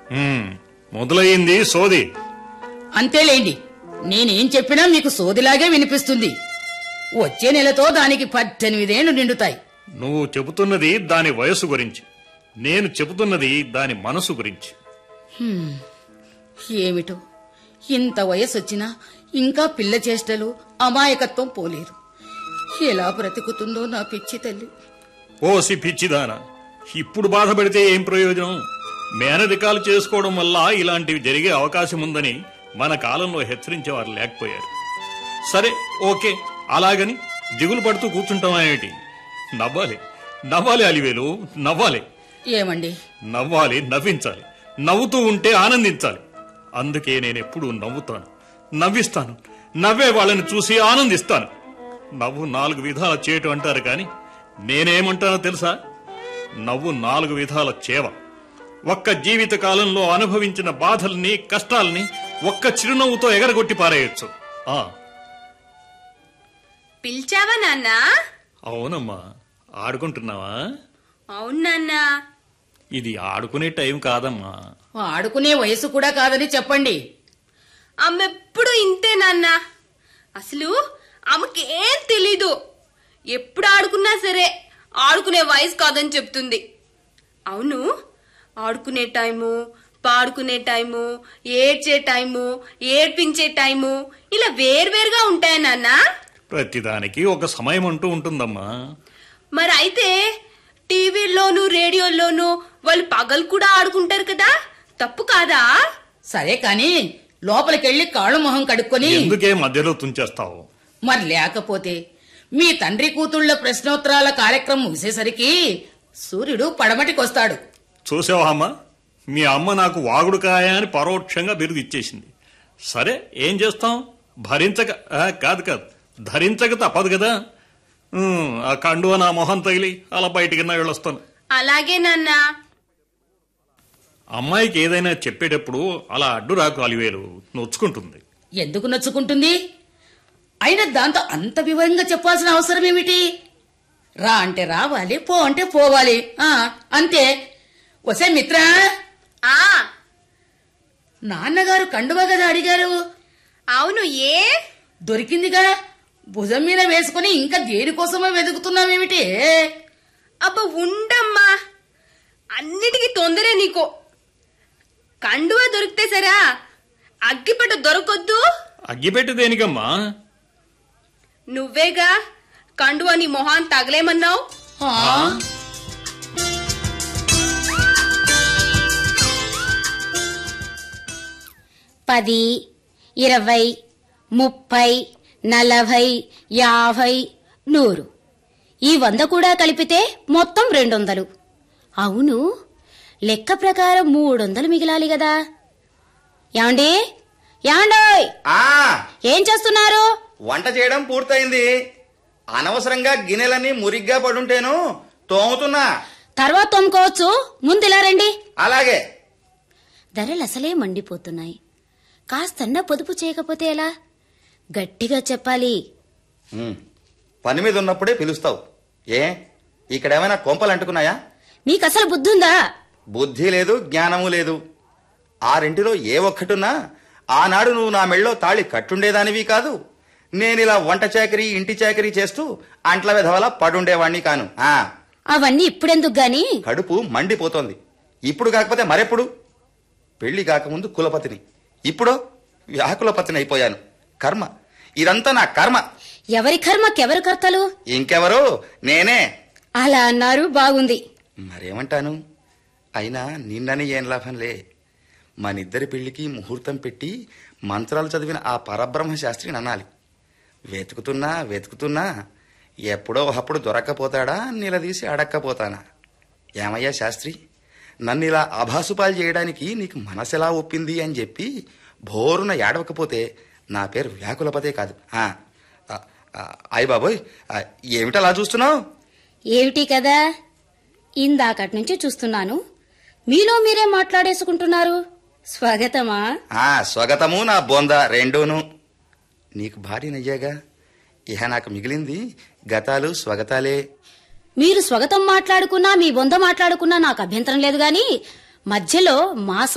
ఉమ్, మొదలయ్యింది సోది అంతేలేండి నేనేం చెప్పినా మీకు సోదిలాగే వినిపిస్తుంది వచ్చే నెలతో దానికి పద్దెనిమిదేళ్లు నిండుతాయి నువ్వు చెబుతున్నది దాని వయసు గురించి నేను చెబుతున్నది దాని మనసు గురించి ఏమిటో ఇంత వయసొచ్చినా ఇంకా పిల్ల చేష్టలు అమాయకత్వం పోలేదు ఎలా బ్రతుకుతుందో నా పిచ్చి తల్లి ఓసి పిచ్చిదాన ఇప్పుడు బాధపడితే ఏం ప్రయోజనం మేనరికాలు చేసుకోవడం వల్ల ఇలాంటివి జరిగే అవకాశం ఉందని మన కాలంలో హెచ్చరించేవారు లేకపోయారు సరే ఓకే అలాగని దిగులు పడుతూ కూర్చుంటామేమిటి నవ్వాలి నవ్వాలి అలివేలు నవ్వాలి ఏమండి నవ్వాలి నవ్వించాలి నవ్వుతూ ఉంటే ఆనందించాలి అందుకే నేను ఎప్పుడూ నవ్వుతాను నవ్విస్తాను నవ్వే వాళ్ళని చూసి ఆనందిస్తాను నవ్వు నాలుగు విధాల చేటు అంటారు కానీ నేనేమంటానో తెలుసా నవ్వు నాలుగు విధాల చేవ ఒక్క జీవిత కాలంలో అనుభవించిన బాధల్ని కష్టాల్ని ఒక్క చిరునవ్వుతో ఎగరగొట్టి పారేయొచ్చు ఆ పిలిచావా నాన్నా అవునమ్మా ఆడుకుంటున్నావా అవును నాన్నా ఇది ఆడుకునే టైం కాదమ్మా ఆడుకునే వయసు కూడా కాదని చెప్పండి ఆమెప్పుడు ఇంతే నాన్నా అసలు ఆమెకేం తెలీదు ఎప్పుడు ఆడుకున్నా సరే ఆడుకునే వయసు కాదని చెప్తుంది అవును ఆడుకునే టైము పాడుకునే టైము ఏడ్చే టైము ఏడ్పించే టైము ఇలా వేర్వేరుగా ఉంటాయా నాన్నా ప్రతిదానికి ఒక సమయం అంటూ ఉంటుందమ్మా మరి అయితే టీవీల్లోనూ రేడియోల్లోనూ వాళ్ళు పగలు కూడా ఆడుకుంటారు కదా తప్పు కాదా సరే కాని లోపలికెళ్లి కాళ్ళు మొహం కడుక్కొని ఎందుకే మధ్యలో తుంచేస్తావు మరి లేకపోతే మీ తండ్రి కూతుళ్ళ ప్రశ్నోత్తరాల కార్యక్రమం ముగిసేసరికి సూర్యుడు పడమటికొస్తాడు చూసావా అమ్మ మీ అమ్మ నాకు వాగుడు కాయ అని పరోక్షంగా బిరుదు ఇచ్చేసింది సరే ఏం చేస్తాం భరించక ఆ, కాదు కాదు ధరించక తప్పదు కదా ఉమ్, ఆ కండువ నా మొహం తగిలి అలా బయటికి నా వెళ్ళొస్తాను అలాగే నాన్నా అమ్మాయికి ఏదైనా చెప్పేటప్పుడు అలా అడ్డు రాకు అలివేలు నొచ్చుకుంటుంది ఎందుకు నచ్చుకుంటుంది అయినా దాంతో అంత వివరంగా చెప్పాల్సిన అవసరం ఏమిటి రా అంటే రావాలి పో అంటే పోవాలి ఆ అంతే వసే మిత్రా ఆ నాన్నగారు కండువా కదా అడిగారు అవును ఏ దొరికిందిగా భుజం మీద వేసుకుని ఇంకా దేనికోసమో వెతుకుతున్నావేమిటి అబ్బ ఉండమ్మా అన్నిటికీ తొందరే నీకు కండువా దొరికితే సరా అగ్గిపెట్ట దొరకొద్దు అగ్గిపెట్టి దేనికమ్మా నువ్వేగా కండువా నీ మొహాన్ తగలేమన్నావు ఆ, పది ఇరవై ముప్పై నలభై యాభై నూరు ఈ వంద కూడా కలిపితే మొత్తం రెండొందలు అవును లెక్క ప్రకారం మూడొందలు మిగిలాలి కదా యాండి యాండోయ్ ఆ ఏం చేస్తున్నారు వంట చేయడం పూర్తయింది అనవసరంగా గిన్నెలన్నీ మురిగ్గా పడుంటేను తోముతున్నా తర్వాత తోముకోవచ్చు ముందులా రండి అలాగే ధరలు అసలే మండిపోతున్నాయి కాస్తన్నా పొదుపు చేయకపోతే ఎలా గట్టిగా చెప్పాలి ఉమ్, పని మీద ఉన్నప్పుడే పిలుస్తావు ఏ ఇక్కడేమైనా కొంపలు అంటుకున్నాయా మీకు అసలు బుద్ధుందా బుద్ధి లేదు జ్ఞానము లేదు ఆరింటిలో ఏ ఒక్కటున్నా ఆనాడు నువ్వు నా మెళ్ళో తాళి కట్టుండేదానివి కాదు నేనిలా వంట చాకరీ ఇంటి చాకరీ చేస్తూ అంట్ల విధవలా పడుండేవాణ్ణి కాను ఆ అవన్నీ ఇప్పుడెందుకు గాని కడుపు మండిపోతోంది ఇప్పుడు కాకపోతే మరెప్పుడు పెళ్లి కాకముందు కులపతిని ఇప్పుడు వ్యాకులపతిని అయిపోయాను కర్మ ఇదంతా నా కర్మ ఎవరి కర్మకెవరు కర్తలు ఇంకెవరు నేనే అలా అన్నారు బాగుంది మరేమంటాను అయినా నిన్నని ఏం లాభంలే మనిద్దరి పెళ్లికి ముహూర్తం పెట్టి మంత్రాలు చదివిన ఆ పరబ్రహ్మ శాస్త్రిని అనాలి వెతుకుతున్నా వెతుకుతున్నా ఎప్పుడో ఒకప్పుడు దొరక్కపోతాడా నిలదీసి అడక్కపోతానా ఏమయ్యా శాస్త్రి నన్ను ఇలా ఆభాసుపాలు చేయడానికి నీకు మనసెలా ఒప్పింది అని చెప్పి భోరున ఏడవకపోతే నా పేరు వ్యాకులపతే కాదు ఆ, ఆ, ఆ, అయ్ బాబోయ్ ఆ, ఏమిటలా చూస్తున్నావు ఏమిటి కదా ఇందాకటి నుంచి చూస్తున్నాను మీలో మీరే మాట్లాడేసుకుంటున్నారు స్వాగతమా ఆ స్వాగతము నా బొంద రెండూను నీకు భార్య నయ్యాగా ఇహ నాకు మిగిలింది గతాలు స్వగతాలే మీరు స్వాగతం మాట్లాడుకున్నా మీ బొంద మాట్లాడుకున్నా నాకు అభ్యంతరం లేదు గాని మధ్యలో మా